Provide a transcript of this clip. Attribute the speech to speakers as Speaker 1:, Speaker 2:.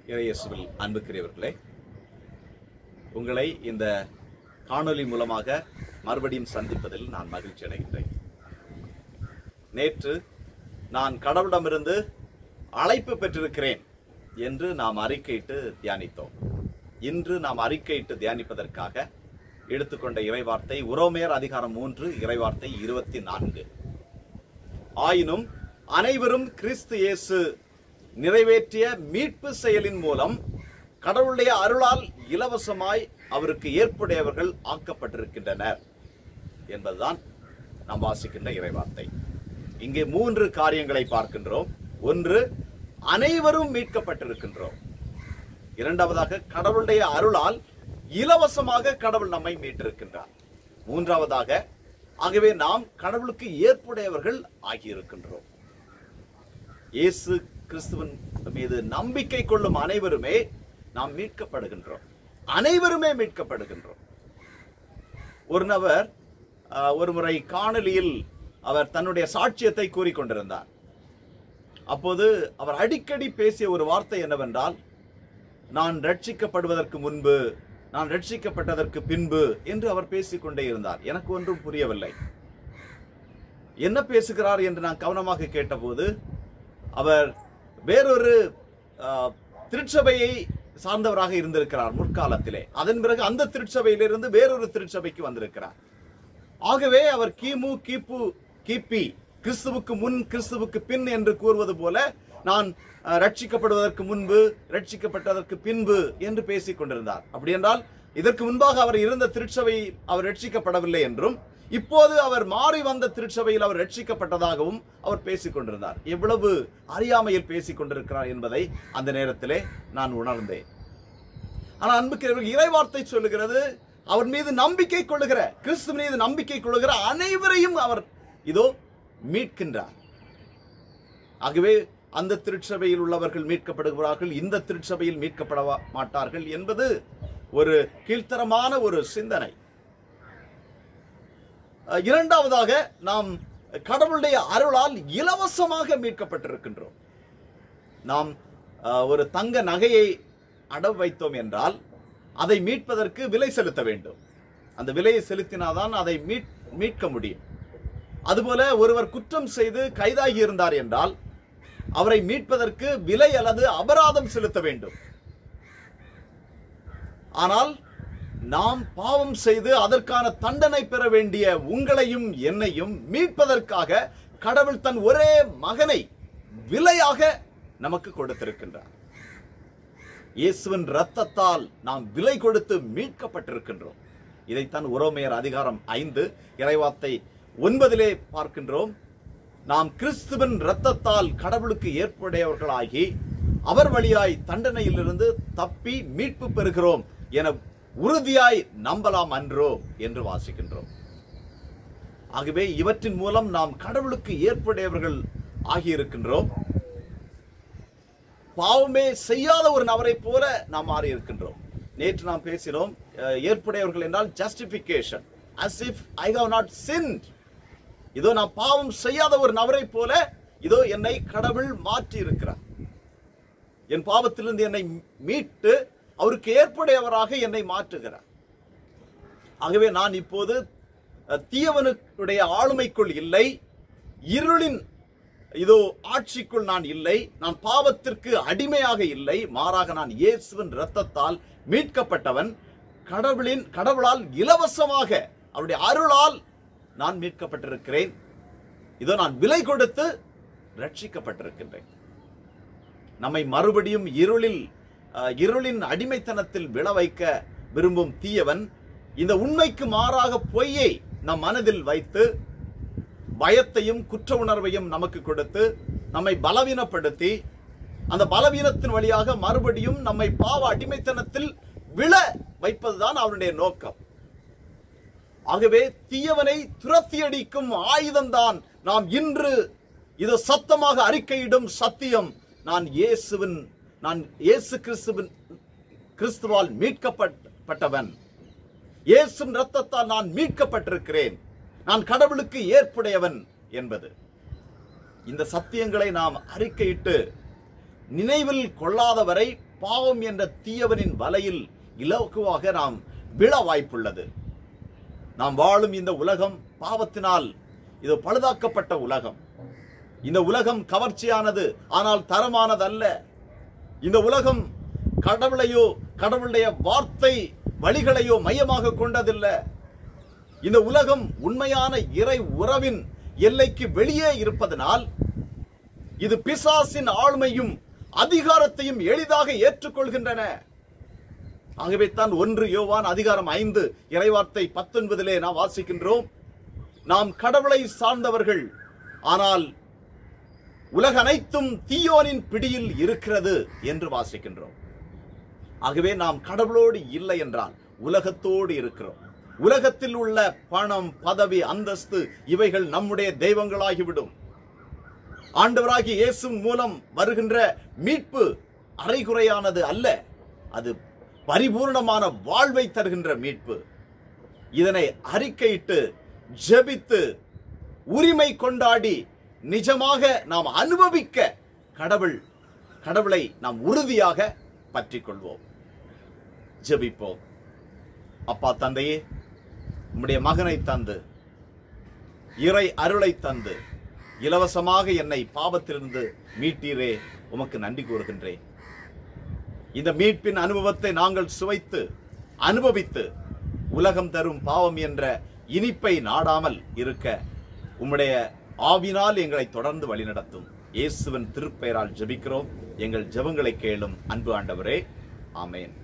Speaker 1: இறையேசுவில் அன்புக்குரியவர்களே உங்களை இந்த காணொளி மூலமாக மறுபடியும் சந்திப்பதில் நான் மகிழ்ச்சி அடைகின்றேன் நேற்று நான் கடவுளிடமிருந்து அழைப்பு பெற்றிருக்கிறேன் என்று நாம் அறிக்கையிட்டு தியானித்தோம் இன்று நாம் அறிக்கையிட்டு தியானிப்பதற்காக எடுத்துக்கொண்ட இறைவார்த்தை உரோமேர் அதிகாரம் மூன்று இறைவார்த்தை இருபத்தி நான்கு ஆயினும் அனைவரும் கிறிஸ்து இயேசு நிறைவேற்றிய மீட்பு செயலின் மூலம் கடவுளுடைய அருளால் இலவசமாய் அவருக்கு ஏற்புடையவர்கள் ஆக்கப்பட்டிருக்கின்றனர் என்பதுதான் நாம் வாசிக்கின்ற இறைவார்த்தை இங்கே மூன்று காரியங்களை பார்க்கின்றோம் ஒன்று அனைவரும் மீட்கப்பட்டிருக்கின்றோம் இரண்டாவதாக கடவுளுடைய அருளால் இலவசமாக கடவுள் நம்மை மீட்டிருக்கின்றார் மூன்றாவதாக ஆகவே நாம் கடவுளுக்கு ஏற்புடையவர்கள் ஆகியிருக்கின்றோம் இயேசு கிறிஸ்துவின் மீது நம்பிக்கை கொள்ளும் அனைவருமே நாம் மீட்கப்படுகின்றோம் அனைவருமே மீட்கப்படுகின்றோம் ஒரு நபர் ஆஹ், ஒரு முறை காணொலியில் அவர் தன்னுடைய சாட்சியத்தை கூறிக்கொண்டிருந்தார் அப்போது அவர் அடிக்கடி பேசிய ஒரு வார்த்தை என்னவென்றால் நான் ரட்சிக்கப்படுவதற்கு முன்பு நான் ரட்சிக்கப்பட்டதற்கு பின்பு என்று அவர் பேசிக்கொண்டே இருந்தார் எனக்கு ஒன்றும் புரியவில்லை என்ன பேசுகிறார் என்று நான் கவனமாக கேட்டபோது அவர் வேறொரு ஆஹ், திருச்சபையை சார்ந்தவராக இருந்திருக்கிறார் முற்காலத்திலே அதன் பிறகு அந்த திருச்சபையிலிருந்து வேறொரு திருச்சபைக்கு வந்திருக்கிறார் ஆகவே அவர் கிமு கிபு கிபி கிறிஸ்துவுக்கு முன் கிறிஸ்துவுக்கு பின் என்று கூறுவது போல நான் அஹ், ரட்சிக்கப்படுவதற்கு முன்பு ரட்சிக்கப்பட்டதற்கு பின்பு என்று பேசிக் கொண்டிருந்தார் அப்படி என்றால் இதற்கு முன்பாக அவர் இருந்த திருச்சபையில் அவர் ரட்சிக்கப்படவில்லை என்றும் இப்போது அவர் மாறி வந்த திருச்சபையில் அவர் ரட்சிக்கப்பட்டதாகவும் அவர் பேசிக் கொண்டிருந்தார் எவ்வளவு அறியாமையில் பேசிக் கொண்டிருக்கிறார் என்பதை அந்த நேரத்திலே நான் உணர்ந்தேன் ஆனால் அன்புக்கிறவர்கள் இறைவார்த்தை சொல்லுகிறது அவர் மீது நம்பிக்கை கொள்ளுகிற கிறிஸ்து மீது நம்பிக்கை கொள்ளுகிற அனைவரையும் அவர் இதோ மீட்கின்றார் ஆகவே அந்த திருச்சபையில் உள்ளவர்கள் மீட்கப்படுகிறார்கள் இந்த திருச்சபையில் மீட்கப்பட மாட்டார்கள் என்பது ஒரு கீழ்த்தரமான ஒரு சிந்தனை அஹ், இரண்டாவதாக நாம் கடவுளுடைய அருளால் இலவசமாக மீட்கப்பட்டிருக்கின்றோம் நாம் அஹ், ஒரு தங்க நகையை அடவு வைத்தோம் என்றால் அதை மீட்பதற்கு விலை செலுத்த வேண்டும் அந்த விலையை செலுத்தினாதான் அதை மீட் மீட்க முடியும் அதுபோல ஒருவர் குற்றம் செய்து கைதாகி இருந்தார் என்றால் அவரை மீட்பதற்கு விலை அல்லது அபராதம் செலுத்த வேண்டும் ஆனால் நாம் பாவம் செய்து அதற்கான தண்டனை பெற வேண்டிய உங்களையும் என்னையும் மீட்பதற்காக கடவுள் தன் ஒரே மகனை விலையாக நமக்கு கொடுத்திருக்கின்றார் இயேசுவின் இரத்தத்தால் நாம் விலை கொடுத்து மீட்கப்பட்டிருக்கின்றோம் இதைத்தான் உரோமையர் அதிகாரம் ஐந்து இறைவார்த்தை ஒன்பதிலே பார்க்கின்றோம் நாம் கிறிஸ்துவின் இரத்தத்தால் கடவுளுக்கு ஏற்புடையவர்களாகி அவர் வழியாய் தண்டனையிலிருந்து தப்பி மீட்பு பெறுகிறோம் என உறுதியாய் நம்பலாம் அன்றோ என்று வாசிக்கின்றோம் ஆகவே இவற்றின் மூலம் நாம் கடவுளுக்கு ஏற்புடையவர்கள் ஆகியிருக்கின்றோம் பாவமே செய்யாத ஒரு நபரைப் போல நாம் மாறி இருக்கின்றோம் நேற்று நாம் பேசினோம் அஹ், ஏற்புடையவர்கள் என்றால் justification as if I have not sinned இதோ நான் பாவம் செய்யாத ஒரு நபரைப் போல இதோ என்னை கடவுள் மாற்றி இருக்கிறார் என் பாவத்திலிருந்து என்னை மீட்டு அவருக்கு ஏற்புடையவராக என்னை மாற்றுகிறார் ஆகவே நான் இப்போது அஹ், தீயவனுடைய ஆளுமைக்குள் இல்லை இருளின் இதோ ஆட்சிக்குள் நான் இல்லை நான் பாவத்திற்கு அடிமையாக இல்லை மாறாக நான் இயேசுவின் இரத்தத்தால் மீட்கப்பட்டவன் கடவுளின் கடவுளால் இலவசமாக அவருடைய அருளால் நான் மீட்கப்பட்டிருக்கிறேன் இதோ நான் விலை கொடுத்து ரட்சிக்கப்பட்டிருக்கின்றேன் நம்மை மறுபடியும் இருளில் அஹ், இருளின் அடிமைத்தனத்தில் விழ வைக்க விரும்பும் தீயவன் இந்த உண்மைக்கு மாறாக பொய்யை நம் மனதில் வைத்து பயத்தையும் குற்ற உணர்வையும் நமக்கு கொடுத்து நம்மை பலவீனப்படுத்தி அந்த பலவீனத்தின் வழியாக மறுபடியும் நம்மை பாவ அடிமைத்தனத்தில் விழ வைப்பதுதான் அவனுடைய நோக்கம் ஆகவே தீயவனை துரத்தி அடிக்கும் ஆயுதம்தான் நாம் இன்று இது சத்தமாக அறிக்கையிடும் சத்தியம் நான் இயேசுவின் நான் இயேசு கிறிஸ்துவின் கிறிஸ்துவால் மீட்கப்பட்டவன் இயேசுவின் ரத்தத்தால் நான் மீட்கப்பட்டிருக்கிறேன் நான் கடவுளுக்கு ஏற்புடையவன் என்பது இந்த சத்தியங்களை நாம் அறிக்கையிட்டு நினைவில் கொள்ளாதவரை பாவம் என்ற தீயவனின் வலையில் இலக்குவாக நாம் விழ வாய்ப்புள்ளது நாம் வாழும் இந்த உலகம் பாவத்தினால் இது பழுதாக்கப்பட்ட உலகம் இந்த உலகம் கவர்ச்சியானது ஆனால் தரமானதல்ல இந்த உலகம் கடவுளையோ கடவுளுடைய வார்த்தை வழிகளையோ மையமாக கொண்டதில்லை இந்த உலகம் உண்மையான இறை உறவின் எல்லைக்கு வெளியே இருப்பதனால் இது பிசாசின் ஆளுமையும் அதிகாரத்தையும் எளிதாக ஏற்றுக்கொள்கின்றன ஆகவே தான் ஒன்று யோவான் அதிகாரம் ஐந்து இறைவார்த்தை பத்தொன்பதிலே நாம் வாசிக்கின்றோம் நாம் கடவுளை சார்ந்தவர்கள் ஆனால் உலக அனைத்தும் தீயோனின் பிடியில் இருக்கிறது என்று வாசிக்கின்றோம் ஆகவே நாம் கடவுளோடு இல்லை என்றால் உலகத்தோடு இருக்கிறோம் உலகத்தில் உள்ள பணம் பதவி அந்தஸ்து இவைகள் நம்முடைய தெய்வங்களாகிவிடும் ஆண்டவராகிய இயேசு மூலம் வருகின்ற மீட்பு அரைகுறையானது அல்ல அது பரிபூர்ணமான வாழ்வை தருகின்ற மீட்பு இதனை அறிக்கையிட்டு ஜெபித்து உரிமை கொண்டாடி நிஜமாக நாம் அனுபவிக்க கடவுள் கடவுளை நாம் உறுதியாக பற்றிக் கொள்வோம் ஜெபிப்போம் அப்பா தந்தையே உம்முடைய மகனை தந்து இறை அருளை தந்து இலவசமாக என்னை பாவத்திலிருந்து மீட்டீரே உமக்கு நன்றி கூறுகின்றேன் இந்த மீட்பின் அனுபவத்தை நாங்கள் சுவைத்து அனுபவித்து உலகம் தரும் பாவம் என்ற இனிப்பை நாடாமல் இருக்க உம்முடைய ஆவினால் எங்களை தொடர்ந்து வழிநடத்தும் இயேசுவின் திருப்பெயரால் ஜெபிக்கிறோம் எங்கள் ஜெபங்களை கேளும் அன்பு ஆண்டவரே ஆமென்